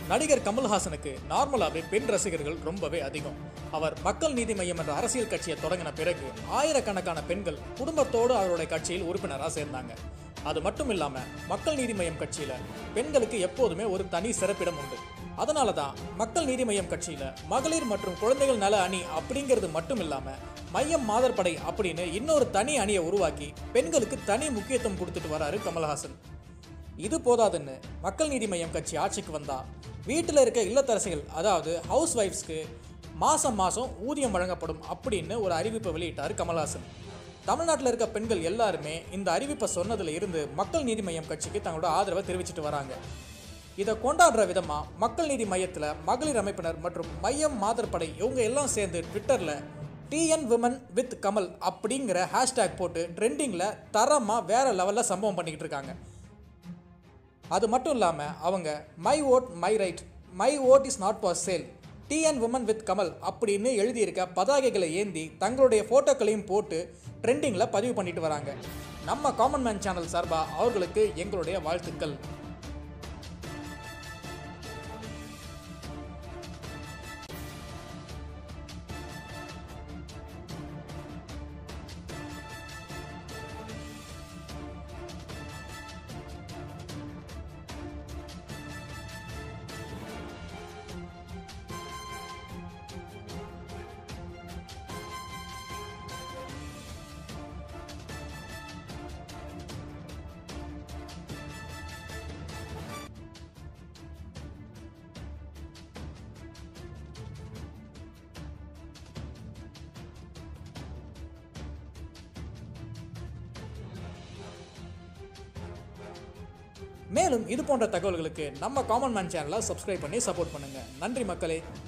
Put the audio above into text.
நடிகர் கமல்ஹாசனுக்கு நார்மலாகவே பெண் ரசிகர்கள் ரொம்பவே அதிகம் அவர் மக்கள் நீதி மையம் என்ற அரசியல் கட்சியை தொடங்கின பிறகு ஆயிரக்கணக்கான பெண்கள் குடும்பத்தோடு அவருடைய கட்சியில் உறுப்பினராக சேர்ந்தாங்க அது மட்டும் இல்லாம மக்கள் நீதி மையம் கட்சியில பெண்களுக்கு எப்போதுமே ஒரு தனி சிறப்பிடம் உண்டு அதனால தான் மக்கள் நீதி மையம் கட்சியில மகளிர் மற்றும் குழந்தைகள் நல அணி அப்படிங்கிறது மட்டும் இல்லாம மையம் மாதர்படை அப்படின்னு இன்னொரு தனி அணியை உருவாக்கி பெண்களுக்கு தனி முக்கியத்துவம் கொடுத்துட்டு வராரு கமல்ஹாசன் இது போதாதுன்னு மக்கள் நீதி மையம் கட்சி ஆட்சிக்கு வந்தா வீட்டில் இருக்க இல்லத்தரசிகள் அதாவது ஹவுஸ் ஒய்ஃப்ஸ்க்கு மாசம் மாசம் ஊதியம் வழங்கப்படும் அப்படின்னு ஒரு அறிவிப்பை வெளியிட்டார் கமல்ஹாசன் தமிழ்நாட்டில் இருக்க பெண்கள் எல்லாருமே இந்த அறிவிப்பை சொன்னதுல இருந்து மக்கள் நீதி மையம் கட்சிக்கு தங்களோட ஆதரவை தெரிவிச்சிட்டு வராங்க இதை கொண்டாடுற விதமா மக்கள் நீதி மையத்தில் மகளிர் அமைப்பினர் மற்றும் மையம் மாதர்படை இவங்க எல்லாம் சேர்ந்து ட்விட்டரில் டிஎன் விமன் வித் கமல் அப்படிங்கிற ஹேஷ்டேக் போட்டு ட்ரெண்டிங்கில் தரமாக வேற லெவலில் சம்பவம் பண்ணிக்கிட்டு இருக்காங்க அது மட்டும் இல்லாமல் அவங்க my vote my right my vote is not for sale TN woman with Kamal அப்படின்னு எழுதியிருக்க பதாகைகளை ஏந்தி தங்களுடைய ஃபோட்டோக்களையும் போட்டு ட்ரெண்டிங்கில் பதிவு பண்ணிட்டு வராங்க நம்ம காமன் மேன் சேனல் சார்பாக அவர்களுக்கு எங்களுடைய வாழ்த்துக்கள் மேலும் இது போன்ற தகவல்களுக்கு நம்ம காமன் மேன் சேனலை சப்ஸ்கிரைப் பண்ணி சப்போர்ட் பண்ணுங்க நன்றி மக்களே